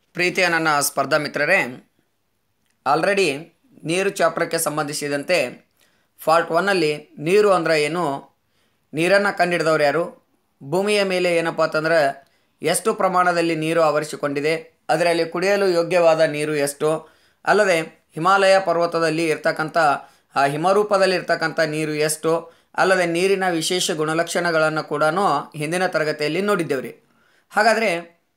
ಪ್ರೀತಿಯ ನನ್ನ ಸ್ಪರ್ಧಾ ಮಿತ್ರರೇ ಆಲ್ರೆಡಿ ನೀರು ಚಾಪ್ಟರ್ಗೆ ಸಂಬಂಧಿಸಿದಂತೆ ಫಾರ್ಟ್ ಒನ್ನಲ್ಲಿ ನೀರು ಅಂದರೆ ಏನು ನೀರನ್ನು ಕಂಡಿಡಿದವ್ರು ಯಾರು ಭೂಮಿಯ ಮೇಲೆ ಏನಪ್ಪ ಅಂತಂದ್ರೆ ಎಷ್ಟು ಪ್ರಮಾಣದಲ್ಲಿ ನೀರು ಆವರಿಸಿಕೊಂಡಿದೆ ಅದರಲ್ಲಿ ಕುಡಿಯಲು ಯೋಗ್ಯವಾದ ನೀರು ಎಷ್ಟು ಅಲ್ಲದೆ ಹಿಮಾಲಯ ಪರ್ವತದಲ್ಲಿ ಇರ್ತಕ್ಕಂಥ ಆ ಹಿಮರೂಪದಲ್ಲಿ ಇರ್ತಕ್ಕಂಥ ನೀರು ಎಷ್ಟು ಅಲ್ಲದೆ ನೀರಿನ ವಿಶೇಷ ಗುಣಲಕ್ಷಣಗಳನ್ನು ಕೂಡ ಹಿಂದಿನ ತರಗತಿಯಲ್ಲಿ ನೋಡಿದ್ದೇವ್ರಿ ಹಾಗಾದರೆ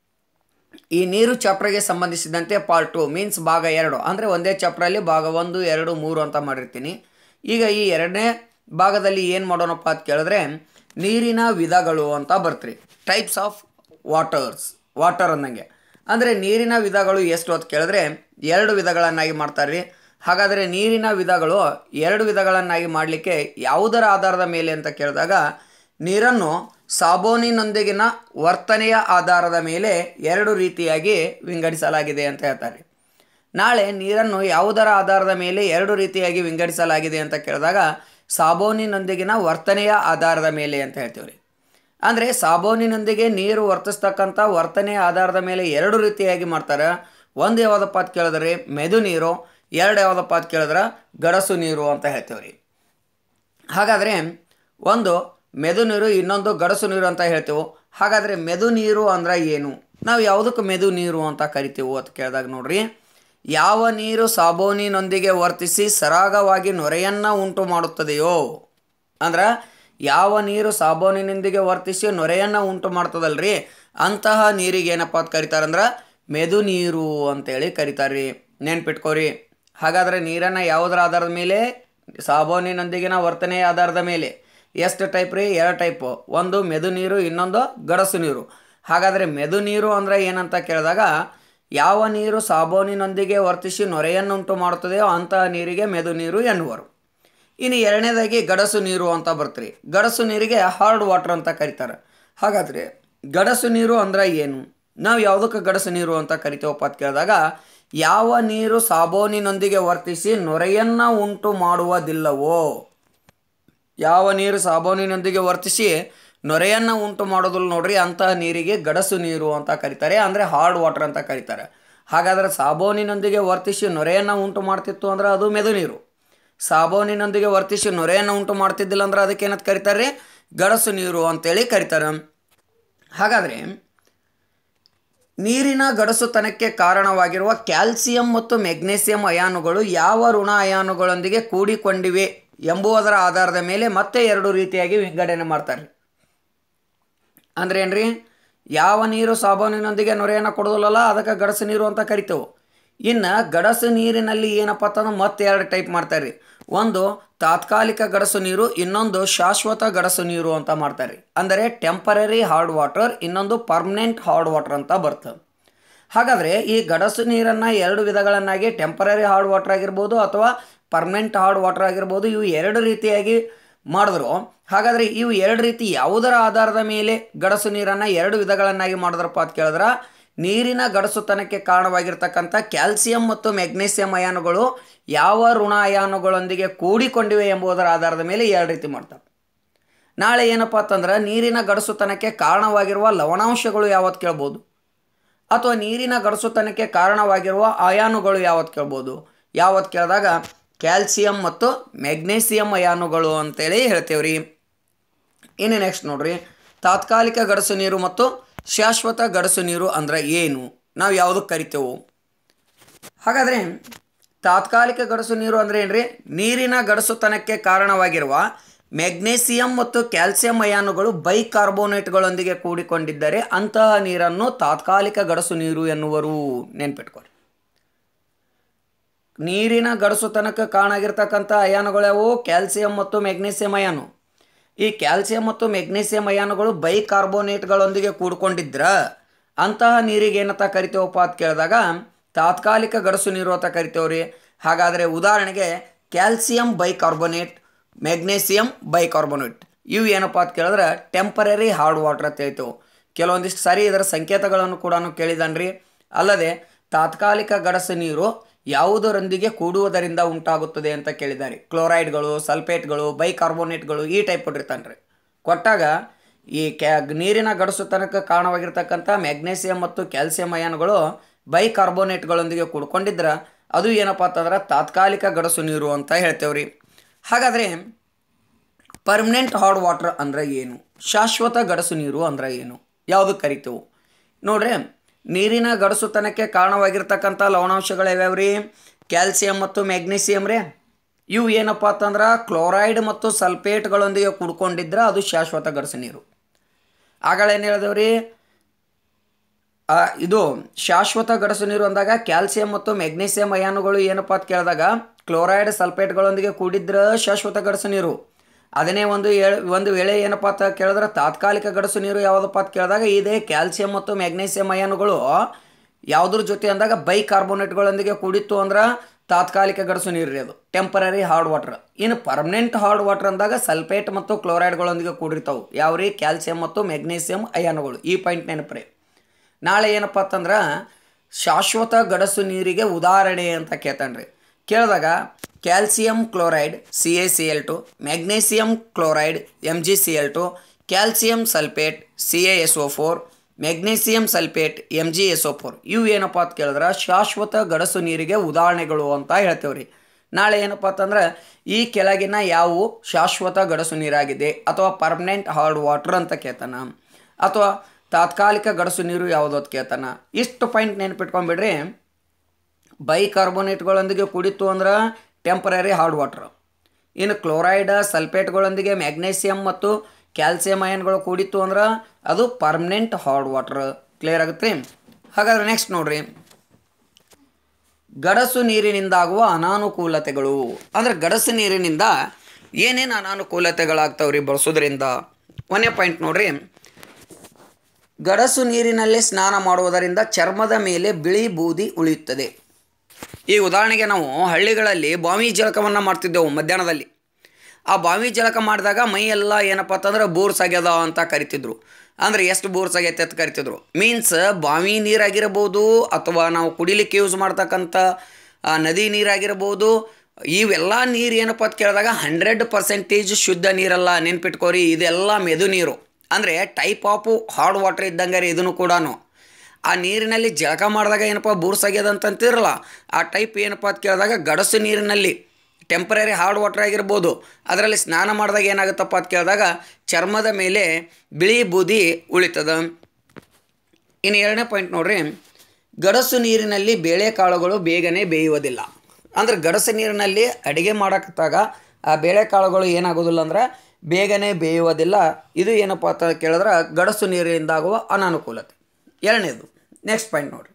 ಈ ನೀರು ಚಾಪ್ಟರ್ಗೆ ಸಂಬಂಧಿಸಿದಂತೆ ಪಾರ್ಟ್ ಟು ಮೀನ್ಸ್ ಭಾಗ ಎರಡು ಅಂದರೆ ಒಂದೇ ಚಾಪ್ಟ್ರಲ್ಲಿ ಭಾಗ ಒಂದು ಎರಡು ಮೂರು ಅಂತ ಮಾಡಿರ್ತೀನಿ ಈಗ ಈ ಎರಡನೇ ಭಾಗದಲ್ಲಿ ಏನು ಮಾಡೋಣಪ್ಪ ಅಂತ ಕೇಳಿದ್ರೆ ನೀರಿನ ವಿಧಗಳು ಅಂತ ಬರ್ತ್ರಿ ಟೈಪ್ಸ್ ಆಫ್ ವಾಟರ್ಸ್ ವಾಟರ್ ಅಂದಂಗೆ ಅಂದರೆ ನೀರಿನ ವಿಧಗಳು ಎಷ್ಟು ಅಂತ ಕೇಳಿದ್ರೆ ಎರಡು ವಿಧಗಳನ್ನಾಗಿ ಮಾಡ್ತಾರೆ ಹಾಗಾದರೆ ನೀರಿನ ವಿಧಗಳು ಎರಡು ವಿಧಗಳನ್ನಾಗಿ ಮಾಡಲಿಕ್ಕೆ ಯಾವುದರ ಆಧಾರದ ಮೇಲೆ ಅಂತ ಕೇಳಿದಾಗ ನೀರನ್ನು ಸಾಬೂನಿನೊಂದಿಗಿನ ವರ್ತನೆಯ ಆಧಾರದ ಮೇಲೆ ಎರಡು ರೀತಿಯಾಗಿ ವಿಂಗಡಿಸಲಾಗಿದೆ ಅಂತ ಹೇಳ್ತಾರೆ ನಾಳೆ ನೀರನ್ನು ಯಾವುದರ ಆಧಾರದ ಮೇಲೆ ಎರಡು ರೀತಿಯಾಗಿ ವಿಂಗಡಿಸಲಾಗಿದೆ ಅಂತ ಕೇಳಿದಾಗ ಸಾಬೂನಿನೊಂದಿಗಿನ ವರ್ತನೆಯ ಆಧಾರದ ಮೇಲೆ ಅಂತ ಹೇಳ್ತೀವಿ ರೀ ಅಂದರೆ ಸಾಬೂನಿನೊಂದಿಗೆ ನೀರು ವರ್ತಿಸ್ತಕ್ಕಂಥ ವರ್ತನೆಯ ಆಧಾರದ ಮೇಲೆ ಎರಡು ರೀತಿಯಾಗಿ ಮಾಡ್ತಾರೆ ಒಂದು ಯಾವುದಪ್ಪ ಅಂತ ಕೇಳಿದ್ರೆ ಮೆದು ನೀರು ಎರಡು ಯಾವುದಪ್ಪ ಅಂತ ಕೇಳಿದ್ರೆ ಗಡಸು ನೀರು ಅಂತ ಹೇಳ್ತೀವಿ ರೀ ಹಾಗಾದರೆ ಒಂದು ಮೆದು ನೀರು ಇನ್ನೊಂದು ಗಡಸು ನೀರು ಅಂತ ಹೇಳ್ತೇವೆ ಹಾಗಾದರೆ ಮೆದು ನೀರು ಅಂದ್ರೆ ಏನು ನಾವು ಯಾವುದಕ್ಕೆ ಮೆದು ನೀರು ಅಂತ ಕರಿತೀವಿ ಅಂತ ಕೇಳಿದಾಗ ನೋಡ್ರಿ ಯಾವ ನೀರು ಸಾಬೂನಿನೊಂದಿಗೆ ವರ್ತಿಸಿ ಸರಾಗವಾಗಿ ನೊರೆಯನ್ನು ಉಂಟು ಮಾಡುತ್ತದೆಯೋ ಅಂದ್ರೆ ಯಾವ ನೀರು ಸಾಬೂನಿನೊಂದಿಗೆ ವರ್ತಿಸಿ ನೊರೆಯನ್ನು ಉಂಟು ಮಾಡ್ತದಲ್ರಿ ಅಂತಹ ನೀರಿಗೆ ಏನಪ್ಪ ಅಂತ ಕರಿತಾರಂದ್ರೆ ಮೆದು ನೀರು ಅಂತೇಳಿ ಕರಿತಾರೆ ನೆನ್ಪಿಟ್ಕೋರಿ ಹಾಗಾದರೆ ನೀರನ್ನು ಯಾವುದರ ಆಧಾರದ ಮೇಲೆ ಸಾಬೂನಿನೊಂದಿಗಿನ ವರ್ತನೆಯ ಆಧಾರದ ಮೇಲೆ ಎಷ್ಟು ಟೈಪ್ ರೀ ಎರಡು ಟೈಪು ಒಂದು ಮೆದು ನೀರು ಇನ್ನೊಂದು ಗಡಸು ನೀರು ಹಾಗಾದರೆ ಮೆದು ನೀರು ಅಂದರೆ ಏನಂತ ಕೇಳಿದಾಗ ಯಾವ ನೀರು ಸಾಬೂನಿನೊಂದಿಗೆ ವರ್ತಿಸಿ ನೊರೆಯನ್ನುಂಟು ಮಾಡುತ್ತದೆಯೋ ಅಂತಹ ನೀರಿಗೆ ಮೆದು ನೀರು ಎನ್ನುವರು ಇನ್ನು ಎರಡನೇದಾಗಿ ಗಡಸು ನೀರು ಅಂತ ಬರ್ತೀರಿ ಗಡಸು ನೀರಿಗೆ ಹಾರ್ಡ್ ವಾಟರ್ ಅಂತ ಕರೀತಾರೆ ಹಾಗಾದರೆ ಗಡಸು ನೀರು ಅಂದ್ರೆ ಏನು ನಾವು ಯಾವುದಕ್ಕೆ ಗಡಸು ನೀರು ಅಂತ ಕರಿತೇವಪ್ಪ ಅಂತ ಕೇಳಿದಾಗ ಯಾವ ನೀರು ಸಾಬೂನಿನೊಂದಿಗೆ ವರ್ತಿಸಿ ನೊರೆಯನ್ನು ಉಂಟು ಮಾಡುವುದಿಲ್ಲವೋ ಯಾವ ನೀರು ಸಾಬೂನಿನೊಂದಿಗೆ ವರ್ತಿಸಿ ನೊರೆಯನ್ನು ಉಂಟು ಮಾಡೋದಿಲ್ಲ ನೋಡ್ರಿ ಅಂತಹ ನೀರಿಗೆ ಗಡಸು ನೀರು ಅಂತ ಕರೀತಾರೆ ಅಂದರೆ ಹಾರ್ಡ್ ವಾಟರ್ ಅಂತ ಕರೀತಾರೆ ಹಾಗಾದರೆ ಸಾಬೂನಿನೊಂದಿಗೆ ವರ್ತಿಸಿ ನೊರೆಯನ್ನು ಉಂಟು ಮಾಡ್ತಿತ್ತು ಅಂದ್ರೆ ಅದು ಮೆದು ನೀರು ಸಾಬೂನಿನೊಂದಿಗೆ ವರ್ತಿಸಿ ನೊರೆಯನ್ನು ಉಂಟು ಮಾಡ್ತಿದ್ದಿಲ್ಲ ಅಂದ್ರೆ ಅದಕ್ಕೆ ಏನಂತ ಕರೀತಾರೆ ಗಡಸು ನೀರು ಅಂತೇಳಿ ಕರೀತಾರೆ ಹಾಗಾದರೆ ನೀರಿನ ಗಡಸುತನಕ್ಕೆ ಕಾರಣವಾಗಿರುವ ಕ್ಯಾಲ್ಸಿಯಂ ಮತ್ತು ಮೆಗ್ನೀಸಿಯಂ ಅಯಾನುಗಳು ಯಾವ ಋಣ ಅಯಾನುಗಳೊಂದಿಗೆ ಕೂಡಿಕೊಂಡಿವೆ ಎಂಬುದರ ಆಧಾರದ ಮೇಲೆ ಮತ್ತೆ ಎರಡು ರೀತಿಯಾಗಿ ವಿಂಗಡಣೆ ಮಾಡ್ತಾರೆ ಅಂದ್ರೆ ಏನ್ರಿ ಯಾವ ನೀರು ಸಾಬೂನಿನೊಂದಿಗೆ ನೊರೆಯನ್ನು ಕೊಡೋದಿಲ್ಲಲ್ಲ ಅದಕ್ಕೆ ಗಡಸು ನೀರು ಅಂತ ಕರಿತೇವೆ ಇನ್ನು ಗಡಸು ನೀರಿನಲ್ಲಿ ಏನಪ್ಪ ಅಂತಂದ್ರೆ ಮತ್ತೆ ಎರಡು ಟೈಪ್ ಮಾಡ್ತಾರೆ ಒಂದು ತಾತ್ಕಾಲಿಕ ಗಡಸು ನೀರು ಇನ್ನೊಂದು ಶಾಶ್ವತ ಗಡಸು ನೀರು ಅಂತ ಮಾಡ್ತಾರೆ ಅಂದರೆ ಟೆಂಪರರಿ ಹಾರ್ಡ್ ವಾಟರ್ ಇನ್ನೊಂದು ಪರ್ಮನೆಂಟ್ ಹಾರ್ಡ್ ವಾಟರ್ ಅಂತ ಬರ್ತದೆ ಹಾಗಾದರೆ ಈ ಗಡಸು ನೀರನ್ನು ಎರಡು ವಿಧಗಳನ್ನಾಗಿ ಟೆಂಪರರಿ ಹಾರ್ಡ್ ವಾಟರ್ ಆಗಿರ್ಬೋದು ಅಥವಾ ಪರ್ಮನೆಂಟ್ ಹಾರ್ಡ್ ವಾಟರ್ ಆಗಿರ್ಬೋದು ಇವು ಎರಡು ರೀತಿಯಾಗಿ ಮಾಡಿದ್ರು ಹಾಗಾದರೆ ಇವು ಎರಡು ರೀತಿ ಯಾವುದರ ಆಧಾರದ ಮೇಲೆ ಗಡಸು ನೀರನ್ನು ಎರಡು ವಿಧಗಳನ್ನಾಗಿ ಮಾಡಿದ್ರಪ್ಪ ಅಂತ ಕೇಳಿದ್ರೆ ನೀರಿನ ಗಡಸುತನಕ್ಕೆ ಕಾರಣವಾಗಿರ್ತಕ್ಕಂಥ ಕ್ಯಾಲ್ಸಿಯಂ ಮತ್ತು ಮೆಗ್ನೀಸಿಯಂ ಅಯಾನುಗಳು ಯಾವ ಋಣ ಅಯಾನುಗಳೊಂದಿಗೆ ಕೂಡಿಕೊಂಡಿವೆ ಎಂಬುದರ ಆಧಾರದ ಮೇಲೆ ಎರಡು ರೀತಿ ಮಾಡ್ತಾರೆ ನಾಳೆ ಏನಪ್ಪ ಅಂತಂದ್ರೆ ನೀರಿನ ಗಡಸುತನಕ್ಕೆ ಕಾರಣವಾಗಿರುವ ಲವಣಾಂಶಗಳು ಯಾವತ್ತು ಕೇಳ್ಬೋದು ಅಥವಾ ನೀರಿನ ಗಡಸುತನಕ್ಕೆ ಕಾರಣವಾಗಿರುವ ಅಯಾನುಗಳು ಯಾವತ್ತು ಕೇಳ್ಬೋದು ಯಾವತ್ತು ಕೇಳಿದಾಗ ಕ್ಯಾಲ್ಸಿಯಂ ಮತ್ತು ಮೆಗ್ನೀಸಿಯಂ ಅಯಾನುಗಳು ಅಂತೇಳಿ ಹೇಳ್ತೇವ್ರಿ ಇನ್ನು ನೆಕ್ಸ್ಟ್ ನೋಡ್ರಿ ತಾತ್ಕಾಲಿಕ ಗಡಸು ನೀರು ಮತ್ತು ಶಾಶ್ವತ ಗಡಸು ನೀರು ಅಂದ್ರೆ ಏನು ನಾವು ಯಾವುದಕ್ಕೆ ಕರಿತೇವೆ ಹಾಗಾದರೆ ತಾತ್ಕಾಲಿಕ ಗಡಸು ನೀರು ಅಂದರೆ ಏನ್ರಿ ನೀರಿನ ಗಡಸುತನಕ್ಕೆ ಕಾರಣವಾಗಿರುವ ಮೆಗ್ನೀಸಿಯಂ ಮತ್ತು ಕ್ಯಾಲ್ಸಿಯಂ ಅಯಾನುಗಳು ಬೈಕಾರ್ಬೋನೇಟ್ಗಳೊಂದಿಗೆ ಕೂಡಿಕೊಂಡಿದ್ದರೆ ಅಂತಹ ನೀರನ್ನು ತಾತ್ಕಾಲಿಕ ಗಡಸು ನೀರು ಎನ್ನುವರು ನೆನ್ಪಿಟ್ಕೊರಿ ನೀರಿನ ಗಡಸುತನಕ್ಕೆ ಕಾರಣ ಆಗಿರ್ತಕ್ಕಂಥ ಅಯಾನುಗಳ್ಯಾವು ಕ್ಯಾಲ್ಸಿಯಂ ಮತ್ತು ಮೆಗ್ನೀಸಿಯಂ ಅಯಾನು ಈ ಕ್ಯಾಲ್ಸಿಯಂ ಮತ್ತು ಮೆಗ್ನೀಸಿಯಂ ಅಯಾನುಗಳು ಬೈಕಾರ್ಬೋನೇಟ್ಗಳೊಂದಿಗೆ ಕೂಡ್ಕೊಂಡಿದ್ರ ಅಂತಹ ನೀರಿಗೆ ಏನಂತ ಕರಿತೇವಪ್ಪ ಅಂತ ಕೇಳಿದಾಗ ತಾತ್ಕಾಲಿಕ ಗಡಸು ನೀರು ಅಂತ ಕರಿತೇವ್ರಿ ಹಾಗಾದರೆ ಉದಾಹರಣೆಗೆ ಕ್ಯಾಲ್ಸಿಯಂ ಬೈಕಾರ್ಬೋನೇಟ್ ಮೆಗ್ನೀಸಿಯಂ ಬೈಕಾರ್ಬೋನೇಟ್ ಇವು ಏನಪ್ಪ ಅಂತ ಕೇಳಿದ್ರೆ ಟೆಂಪರರಿ ಹಾರ್ಡ್ ವಾಟರ್ ಅಂತ ಹೇಳ್ತೇವೆ ಕೆಲವೊಂದಿಷ್ಟು ಸಾರಿ ಇದರ ಸಂಕೇತಗಳನ್ನು ಕೂಡ ಕೇಳಿದನ್ರಿ ಅಲ್ಲದೆ ತಾತ್ಕಾಲಿಕ ಗಡಸು ನೀರು ಯಾವುದರೊಂದಿಗೆ ಕೂಡುವುದರಿಂದ ಉಂಟಾಗುತ್ತದೆ ಅಂತ ಕೇಳಿದ್ದಾರೆ ಕ್ಲೋರೈಡ್ಗಳು ಸಲ್ಫೇಟ್ಗಳು ಬೈಕಾರ್ಬೋನೇಟ್ಗಳು ಈ ಟೈಪ್ ಕೊಟ್ಟಿರ್ತಾನೆ ರೀ ಕೊಟ್ಟಾಗ ಈ ಕ್ಯಾ ನೀರಿನ ಗಡಸುತನಕ್ಕೆ ಕಾರಣವಾಗಿರ್ತಕ್ಕಂಥ ಮ್ಯಾಗ್ನೇಸಿಯಂ ಮತ್ತು ಕ್ಯಾಲ್ಸಿಯಂ ಅಯಾನುಗಳು ಬೈಕಾರ್ಬೋನೇಟ್ಗಳೊಂದಿಗೆ ಕೂಡ್ಕೊಂಡಿದ್ರೆ ಅದು ಏನಪ್ಪ ಅಂತಂದ್ರೆ ತಾತ್ಕಾಲಿಕ ಗಡಸು ನೀರು ಅಂತ ಹೇಳ್ತೇವ್ರಿ ಹಾಗಾದರೆ ಪರ್ಮನೆಂಟ್ ಹಾರ್ಡ್ ವಾಟರ್ ಅಂದ್ರೆ ಏನು ಶಾಶ್ವತ ಗಡಸು ನೀರು ಅಂದ್ರೆ ಏನು ಯಾವುದು ಕರಿತೇವೆ ನೋಡ್ರಿ ನೀರಿನ ಗಡಸುತನಕ್ಕೆ ಕಾರಣವಾಗಿರ್ತಕ್ಕಂಥ ಲವಣಾಂಶಗಳು ಯಾವ್ಯಾವ್ರಿ ಕ್ಯಾಲ್ಸಿಯಂ ಮತ್ತು ಮ್ಯಾಗ್ನೀಸಿಯಂ ರೀ ಇವು ಏನಪ್ಪ ಅಂತಂದ್ರೆ ಕ್ಲೋರೈಡ್ ಮತ್ತು ಸಲ್ಫೇಟ್ಗಳೊಂದಿಗೆ ಕೂಡ್ಕೊಂಡಿದ್ರೆ ಅದು ಶಾಶ್ವತ ಗಡಸು ನೀರು ಆಗಳೇನು ಹೇಳಿದೆವ್ರಿ ಆ, ಇದು ಶಾಶ್ವತ ಗಡಸು ನೀರು ಅಂದಾಗ ಕ್ಯಾಲ್ಸಿಯಂ ಮತ್ತು ಮೆಗ್ನೀಸಿಯಂ ಅಯಾನುಗಳು ಏನಪ್ಪ ಅಂತ ಕೇಳಿದಾಗ ಕ್ಲೋರೈಡ್ ಸಲ್ಫೇಟ್ಗಳೊಂದಿಗೆ ಕೂಡಿದ್ರೆ ಶಾಶ್ವತ ಗಡಸು ನೀರು ಅದನ್ನೇ ಒಂದು ಏಳ್ ಒಂದು ವೇಳೆ ಏನಪ್ಪ ಅಂತ ಕೇಳಿದ್ರೆ ತಾತ್ಕಾಲಿಕ ಗಡಸು ನೀರು ಯಾವುದಪ್ಪ ಅಂತ ಕೇಳಿದಾಗ ಇದೇ ಕ್ಯಾಲ್ಸಿಯಂ ಮತ್ತು ಮೆಗ್ನೀಸಿಯಂ ಅಯಾನುಗಳು ಯಾವುದ್ರ ಜೊತೆ ಅಂದಾಗ ಬೈಕಾರ್ಬೋನೇಟ್ಗಳೊಂದಿಗೆ ಕೂಡಿತ್ತು ಅಂದ್ರೆ ತಾತ್ಕಾಲಿಕ ಗಡಸು ನೀರು ರೀ ಅದು ಟೆಂಪರರಿ ಹಾರ್ಡ್ ವಾಟರ್ ಇನ್ನು ಪರ್ಮನೆಂಟ್ ಹಾರ್ಡ್ ವಾಟರ್ ಅಂದಾಗ ಸಲ್ಫೇಟ್ ಮತ್ತು ಕ್ಲೋರೈಡ್ಗಳೊಂದಿಗೆ ಕೂಡಿರ್ತಾವೆ ಯಾವ್ರಿ ಕ್ಯಾಲ್ಸಿಯಂ ಮತ್ತು ಮೆಗ್ನೀಸಿಯಂ ಅಯಾನುಗಳು ಈ ಪಾಯಿಂಟ್ ನೆನಪ್ರಿ ನಾಳೆ ಏನಪ್ಪ ಅಂತಂದ್ರೆ ಶಾಶ್ವತ ಗಡಸು ನೀರಿಗೆ ಉದಾಹರಣೆ ಅಂತ ಕೇಳ್ತಾನ್ರಿ ಕೇಳಿದಾಗ calcium chloride C A C L two magnesium chloride M G C L two calcium sulphate C A S O four magnesium sulphate M G S O four ಇವು ಏನಪ್ಪ ಅಂತ ಕೇಳಿದ್ರೆ ಶಾಶ್ವತ ಗಡಸು ನೀರಿಗೆ ಉದಾಹರಣೆಗಳು ಅಂತ ಹೇಳ್ತೇವ್ರಿ ನಾಳೆ ಏನಪ್ಪ ಅಂತಂದ್ರೆ ಈ ಕೆಳಗಿನ ಯಾವುವು ಶಾಶ್ವತ ಗಡಸು ನೀರಾಗಿದೆ ಅಥವಾ ಪರ್ಮನೆಂಟ್ ಹಾರ್ಡ್ ವಾಟರ್ ಅಂತ ಕೇಳ್ತಾನ ಅಥವಾ ತಾತ್ಕಾಲಿಕ ಗಡಸು ನೀರು ಯಾವುದು ಅಂತ ಕೇಳ್ತಾನ ಇಷ್ಟು ಪಾಯಿಂಟ್ ನೆನ್ಪಿಟ್ಕೊಂಡ್ಬಿಡ್ರಿ ಬೈಕಾರ್ಬೋನೇಟ್ಗಳೊಂದಿಗೆ ಕುಡಿತು ಅಂದ್ರೆ ಟೆಂಪರರಿ ಹಾರ್ಡ್ ವಾಟರ್ ಇನ್ನು ಕ್ಲೋರೈಡ್ ಸಲ್ಫೇಟ್ಗಳೊಂದಿಗೆ ಮ್ಯಾಗ್ನೀಸಿಯಂ ಮತ್ತು ಕ್ಯಾಲ್ಸಿಯಂ ಅಯನ್ಗಳು ಕೂಡಿತ್ತು ಅಂದ್ರೆ ಅದು ಪರ್ಮನೆಂಟ್ ಹಾರ್ಡ್ ವಾಟರ್ ಕ್ಲಿಯರ್ ಆಗುತ್ತೆ ಹಾಗಾದ್ರೆ ನೆಕ್ಸ್ಟ್ ನೋಡ್ರಿ ಗಡಸು ನೀರಿನಿಂದಾಗುವ ಅನಾನುಕೂಲತೆಗಳು ಅಂದ್ರೆ ಗಡಸು ನೀರಿನಿಂದ ಏನೇನು ಅನಾನುಕೂಲತೆಗಳಾಗ್ತಾವ್ರಿ ಬಳಸೋದ್ರಿಂದ ಒಂದೇ ಪಾಯಿಂಟ್ ನೋಡ್ರಿ ಗಡಸು ನೀರಿನಲ್ಲಿ ಸ್ನಾನ ಮಾಡುವುದರಿಂದ ಚರ್ಮದ ಮೇಲೆ ಬಿಳಿ ಬೂದಿ ಉಳಿಯುತ್ತದೆ ಈ ಉದಾಹರಣೆಗೆ ನಾವು ಹಳ್ಳಿಗಳಲ್ಲಿ ಬಾವಿ ಜಳಕವನ್ನು ಮಾಡ್ತಿದ್ದೆವು ಮಧ್ಯಾಹ್ನದಲ್ಲಿ ಆ ಬಾವಿ ಜಳಕ ಮಾಡಿದಾಗ ಮೈಯೆಲ್ಲ ಏನಪ್ಪ ಅಂತಂದ್ರೆ ಬೋರ್ಸ್ ಆಗ್ಯದ ಅಂತ ಕರಿತಿದ್ರು ಅಂದರೆ ಎಷ್ಟು ಬೋರ್ಸ್ ಆಗೈತೆ ಅಂತ ಕರಿತಿದ್ರು ಮೀನ್ಸ್ ಬಾವಿ ನೀರಾಗಿರ್ಬೋದು ಅಥವಾ ನಾವು ಕುಡಿಲಿಕ್ಕೆ ಯೂಸ್ ಮಾಡ್ತಕ್ಕಂಥ ಆ, ನದಿ ನೀರಾಗಿರ್ಬೋದು ಇವೆಲ್ಲ ನೀರು ಏನಪ್ಪ ಅಂತ ಕೇಳಿದಾಗ ಹಂಡ್ರೆಡ್ ಪರ್ಸೆಂಟೇಜ್ ಶುದ್ಧ ನೀರಲ್ಲ ನೆನ್ಪಿಟ್ಕೋರಿ ಇದೆಲ್ಲ ಮೆದು ನೀರು ಅಂದರೆ ಟೈಪ್ ಆಫ್ ಹಾರ್ಡ್ ವಾಟರ್ ಇದ್ದಂಗೆ ರೀ ಇದನ್ನು ಕೂಡ ಆ ನೀರಿನಲ್ಲಿ ಜಳಕ ಮಾಡಿದಾಗ ಏನಪ್ಪ ಬೂರ್ಸ್ ಆಗ್ಯದ ಅಂತಂತಿರಲ್ಲ ಆ ಟೈಪ್ ಏನಪ್ಪ ಅಂತ ಕೇಳಿದಾಗ ಗಡಸು ನೀರಿನಲ್ಲಿ ಟೆಂಪರರಿ ಹಾರ್ಡ್ ವಾಟರ್ ಆಗಿರ್ಬೋದು ಅದರಲ್ಲಿ ಸ್ನಾನ ಮಾಡಿದಾಗ ಏನಾಗುತ್ತಪ್ಪ ಅಂತ ಕೇಳಿದಾಗ ಚರ್ಮದ ಮೇಲೆ ಬಿಳಿ ಬೂದಿ ಉಳಿತದ ಇನ್ನು ಎರಡನೇ ಪಾಯಿಂಟ್ ನೋಡ್ರಿ ಗಡಸು ನೀರಿನಲ್ಲಿ ಬೇಳೆಕಾಳುಗಳು ಬೇಗನೆ ಬೇಯುವುದಿಲ್ಲ ಅಂದ್ರೆ ಗಡಸು ನೀರಿನಲ್ಲಿ ಅಡುಗೆ ಮಾಡಕತ್ತಾಗ ಆ ಬೇಳೆಕಾಳುಗಳು ಏನಾಗೋದಿಲ್ಲ ಅಂದ್ರೆ ಬೇಗನೆ ಬೇಯುವುದಿಲ್ಲ ಇದು ಏನಪ್ಪ ಅಂತ ಕೇಳಿದ್ರೆ ಗಡಸು ನೀರಿನಿಂದಾಗುವ ಅನಾನುಕೂಲತೆ ಎರಡನೇದು ನೆಕ್ಸ್ಟ್ ಪಾಯಿಂಟ್ ನೋಡ್ರಿ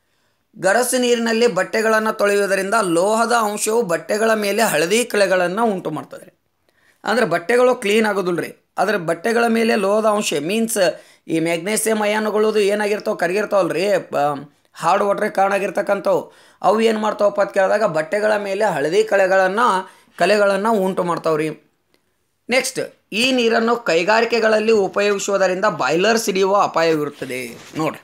ಗರಸು ನೀರಿನಲ್ಲಿ ಬಟ್ಟೆಗಳನ್ನು ತೊಳೆಯುವುದರಿಂದ ಲೋಹದ ಅಂಶವು ಬಟ್ಟೆಗಳ ಮೇಲೆ ಹಳದಿ ಕಳೆಗಳನ್ನು ಉಂಟು ಮಾಡ್ತದೆ ಅಂದರೆ ಬಟ್ಟೆಗಳು ಕ್ಲೀನ್ ಆಗೋದಿಲ್ಲ ರೀ ಆದರೆ ಬಟ್ಟೆಗಳ ಮೇಲೆ ಲೋಹದ ಅಂಶ ಮೀನ್ಸ್ ಈ ಮ್ಯಾಗ್ನೇಸಿಯಮ್ ಅಯಾನುಗಳದು ಏನಾಗಿರ್ತಾವೆ ಕರಗಿರ್ತಾವಲ್ಲ ರೀ ಹಾರ್ಡ್ ವಾಟ್ರಿಗೆ ಕಾರಣ ಆಗಿರ್ತಕ್ಕಂಥವು ಅವು ಏನು ಮಾಡ್ತಾವಪ್ಪ ಅಂತ ಕೇಳಿದಾಗ ಬಟ್ಟೆಗಳ ಮೇಲೆ ಹಳದಿ ಕಳೆಗಳನ್ನು ಕಲೆಗಳನ್ನು ಉಂಟು ಮಾಡ್ತಾವ್ರಿ ನೆಕ್ಸ್ಟ್ ಈ ನೀರನ್ನು ಕೈಗಾರಿಕೆಗಳಲ್ಲಿ ಉಪಯೋಗಿಸುವುದರಿಂದ ಬಾಯ್ಲರ್ ಸಿಡಿಯುವ ಅಪಾಯವಿರುತ್ತದೆ ನೋಡ್ರಿ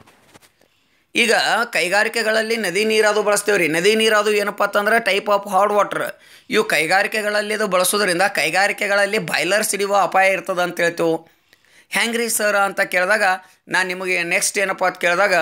ಈಗ ಕೈಗಾರಿಕೆಗಳಲ್ಲಿ ನದಿ ನೀರಾದು ಬಳಸ್ತೇವೆ ರೀ ನದಿ ನೀರಾದು ಏನಪ್ಪ ಅಂತಂದ್ರೆ ಟೈಪ್ ಆಫ್ ಹಾರ್ಡ್ ವಾಟರ್ ಇವು ಕೈಗಾರಿಕೆಗಳಲ್ಲಿ ಇದು ಬಳಸೋದ್ರಿಂದ ಕೈಗಾರಿಕೆಗಳಲ್ಲಿ ಬಾಯ್ಲರ್ ಸಿಡಿಯುವ ಅಪಾಯ ಇರ್ತದೆ ಅಂತ ಹೇಳ್ತೇವೆ ಹೆಂಗ್ರಿ ಸರ್ ಅಂತ ಕೇಳಿದಾಗ ನಾನು ನಿಮಗೆ ನೆಕ್ಸ್ಟ್ ಏನಪ್ಪ ಅಂತ ಕೇಳಿದಾಗ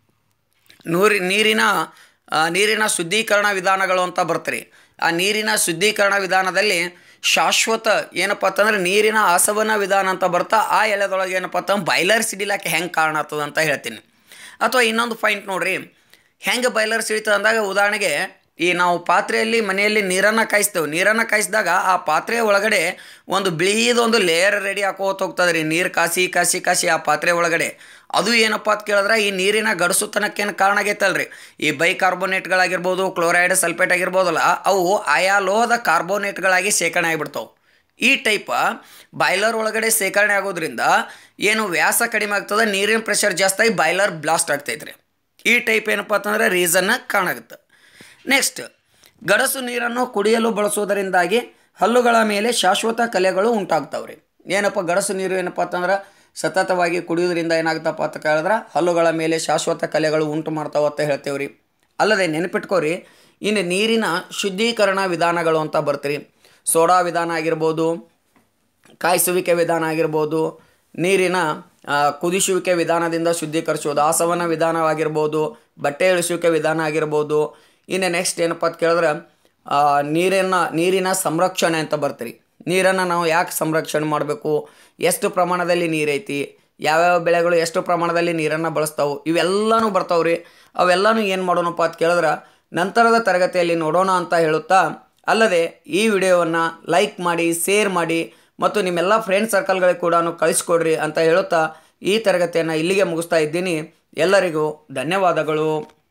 ನೂರಿ ನೀರಿನ ಆ, ನೀರಿನ ಶುದ್ಧೀಕರಣ ವಿಧಾನಗಳು ಅಂತ ಬರ್ತಾರೆ ಆ ನೀರಿನ ಶುದ್ಧೀಕರಣ ವಿಧಾನದಲ್ಲಿ ಶಾಶ್ವತ ಏನಪ್ಪ ಅಂತಂದ್ರೆ ನೀರಿನ ಆಸವನ ವಿಧಾನ ಅಂತ ಬರ್ತಾ ಆ ಎಳೆದೊಳಗೆ ಏನಪ್ಪ ಅಂತಂದ್ರೆ ಬಾಯ್ಲರ್ ಸಿಡಿಲಾಕೆ ಹೆಂಗೆ ಕಾರಣ ಆಗ್ತದೆ ಅಂತ ಹೇಳ್ತೀನಿ ಅಥವಾ ಇನ್ನೊಂದು ಪಾಯಿಂಟ್ ನೋಡ್ರಿ ಹೆಂಗೆ ಬಾಯ್ಲರ್ ಸಿಡಿತದೆ ಅಂದಾಗ ಉದಾಹರಣೆಗೆ ಈ ನಾವು ಪಾತ್ರೆಯಲ್ಲಿ ಮನೆಯಲ್ಲಿ ನೀರನ್ನು ಕಾಯಿಸ್ತೇವೆ ನೀರನ್ನು ಕಾಯಿಸಿದಾಗ ಆ ಪಾತ್ರೆಯ ಒಳಗಡೆ ಒಂದು ಬಿಳಿದೊಂದು ಲೇಯರ್ ರೆಡಿ ಹಾಕೋತ ಹೋಗ್ತದೆ ರೀ ನೀರು ಕಾಸಿ ಕಾಸಿ ಕಾಸಿ ಆ ಪಾತ್ರೆ ಒಳಗಡೆ ಅದು ಏನಪ್ಪ ಅಂತ ಕೇಳಿದ್ರೆ ಈ ನೀರಿನ ಗಡಸುತನಕ್ಕೇನು ಕಾರಣ ಆಗೈತಲ್ರಿ ಈ ಬೈಕಾರ್ಬೋನೇಟ್ಗಳಾಗಿರ್ಬೋದು ಕ್ಲೋರೈಡ್ ಸಲ್ಫೇಟ್ ಆಗಿರ್ಬೋದಲ್ಲ ಅವು ಆಯಾ ಲೋಹದ ಕಾರ್ಬೋನೇಟ್ಗಳಾಗಿ ಶೇಖರಣೆ ಆಗಿಬಿಡ್ತಾವೆ ಈ ಟೈಪ್ ಬಾಯ್ಲರ್ ಒಳಗಡೆ ಶೇಖರಣೆ ಆಗೋದ್ರಿಂದ ಏನು ವ್ಯಾಸ ಕಡಿಮೆ ಆಗ್ತದೆ ನೀರಿನ ಪ್ರೆಷರ್ ಜಾಸ್ತಿ ಆಗಿ ಬಾಯ್ಲರ್ ಬ್ಲಾಸ್ಟ್ ಆಗ್ತೈತ್ರಿ ಈ ಟೈಪ್ ಏನಪ್ಪ ಅಂತಂದ್ರೆ ರೀಸನ್ನ ಕಾಣಾಗುತ್ತೆ ನೆಕ್ಸ್ಟ್ ಗಡಸು ನೀರನ್ನು ಕುಡಿಯಲು ಬಳಸುವುದರಿಂದಾಗಿ ಹಲ್ಲುಗಳ ಮೇಲೆ ಶಾಶ್ವತ ಕಲೆಗಳು ಉಂಟಾಗ್ತಾವ್ರಿ ಏನಪ್ಪ ಗಡಸು ನೀರು ಏನಪ್ಪ ಅಂತಂದ್ರೆ ಸತತವಾಗಿ ಕುಡಿಯೋದ್ರಿಂದ ಏನಾಗುತ್ತಪ್ಪ ಅಂತ ಕೇಳಿದ್ರೆ ಹಲ್ಲುಗಳ ಮೇಲೆ ಶಾಶ್ವತ ಕಲೆಗಳು ಉಂಟು ಮಾಡ್ತಾವ ಅಂತ ಹೇಳ್ತೇವ್ರಿ ಅಲ್ಲದೆ ನೆನಪಿಟ್ಕೋರಿ ಇನ್ನು ನೀರಿನ ಶುದ್ಧೀಕರಣ ವಿಧಾನಗಳು ಅಂತ ಬರ್ತೀರಿ ಸೋಡಾ ವಿಧಾನ ಆಗಿರ್ಬೋದು ಕಾಯಿಸುವಿಕೆ ವಿಧಾನ ಆಗಿರ್ಬೋದು ನೀರಿನ ಆ, ಕುದಿಸುವಿಕೆ ವಿಧಾನದಿಂದ ಶುದ್ಧೀಕರಿಸುವುದು ಆಸವನ ವಿಧಾನವಾಗಿರ್ಬೋದು ಬಟ್ಟೆ ಇಳಿಸುವಿಕೆ ವಿಧಾನ ಆಗಿರ್ಬೋದು ಇನ್ನು ನೆಕ್ಸ್ಟ್ ಏನಪ್ಪ ಅಂತ ಕೇಳಿದ್ರೆ ಆ, ನೀರಿನ ನೀರಿನ ಸಂರಕ್ಷಣೆ ಅಂತ ಬರ್ತೀರಿ ನೀರನ್ನು ನಾವು ಯಾಕೆ ಸಂರಕ್ಷಣೆ ಮಾಡಬೇಕು ಎಷ್ಟು ಪ್ರಮಾಣದಲ್ಲಿ ನೀರೈತಿ ಯಾವ್ಯಾವ ಬೆಳೆಗಳು ಎಷ್ಟು ಪ್ರಮಾಣದಲ್ಲಿ ನೀರನ್ನು ಬಳಸ್ತಾವು ಇವೆಲ್ಲನೂ ಬರ್ತಾವ್ರಿ ಅವೆಲ್ಲನೂ ಏನು ಮಾಡೋಣಪ್ಪ ಅಂತ ಕೇಳಿದ್ರೆ ನಂತರದ ತರಗತಿಯಲ್ಲಿ ನೋಡೋಣ ಅಂತ ಹೇಳುತ್ತಾ ಅಲ್ಲದೆ ಈ ವಿಡಿಯೋವನ್ನು ಲೈಕ್ ಮಾಡಿ ಶೇರ್ ಮಾಡಿ ಮತ್ತು ನಿಮ್ಮೆಲ್ಲ ಫ್ರೆಂಡ್ ಸರ್ಕಲ್ಗಳಿಗೆ ಕೂಡ ಕಳಿಸ್ಕೊಡ್ರಿ ಅಂತ ಹೇಳುತ್ತಾ ಈ ತರಗತಿಯನ್ನು ಇಲ್ಲಿಗೆ ಮುಗಿಸ್ತಾ ಇದ್ದೀನಿ ಎಲ್ಲರಿಗೂ ಧನ್ಯವಾದಗಳು